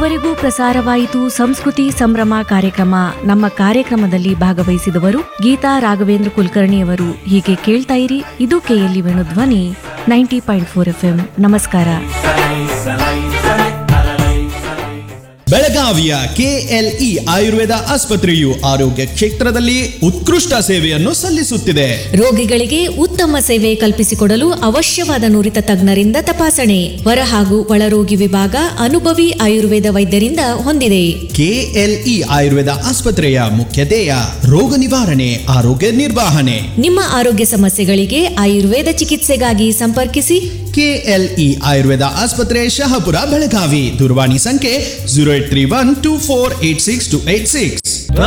ಇದುವರೆಗೂ ಪ್ರಸಾರವಾಯಿತು ಸಂಸ್ಕೃತಿ ಸಂಭ್ರಮ ಕಾರ್ಯಕ್ರಮ ನಮ್ಮ ಕಾರ್ಯಕ್ರಮದಲ್ಲಿ ಭಾಗವಹಿಸಿದವರು ಗೀತಾ ರಾಘವೇಂದ್ರ ಕುಲಕರ್ಣಿಯವರು ಹೀಗೆ ಕೇಳ್ತಾ ಇರಿ ಇದು KLE Venudhwani ninety point four F M ನಮಸ್ಕಾರ ಬೆಳಗಾವಿಯ ಕೆಎಲ್ಇ ಆಯುರ್ವೇದ ಆಸ್ಪತ್ರೆಯು ಆರೋಗ್ಯ ಕ್ಷೇತ್ರದಲ್ಲಿ ಉತ್ಕೃಷ್ಟ ಸೇವೆಯನ್ನು ಸಲ್ಲಿಸುತ್ತಿದೆ ರೋಗಿಗಳಿಗೆ ಉತ್ತಮ ಸೇವೆ ಕಲ್ಪಿಸಿಕೊಡಲು ಅವಶ್ಯವಾದ ನುರಿತ ತಜ್ಞರಿಂದ ತಪಾಸಣೆ ಹೊರ ಹಾಗೂ ಒಳರೋಗಿ ವಿಭಾಗ ಅನುಭವಿ ಆಯುರ್ವೇದ ವೈದ್ಯರಿಂದ ಹೊಂದಿದೆ ಕೆಎಲ್ಇ ಆಯುರ್ವೇದ ಆಸ್ಪತ್ರೆಯ ಮುಖ್ಯ ಧ್ಯೇಯ ರೋಗ ನಿವಾರಣೆ ಆರೋಗ್ಯ ನಿರ್ವಹಣೆ ನಿಮ್ಮ ಆರೋಗ್ಯ ಸಮಸ್ಯೆಗಳಿಗೆ ಆಯುರ್ವೇದ ಚಿಕಿತ್ಸೆಗಾಗಿ ಸಂಪರ್ಕಿಸಿ ಕೆಎಲ್ಇ ಆಯುರ್ವೇದ ಆಸ್ಪತ್ರೆ ಶಹಾಪುರ ಬೆಳಗಾವಿ ದೂರವಾಣಿ ಸಂಖ್ಯೆ zero eight three one two four eight six two eight six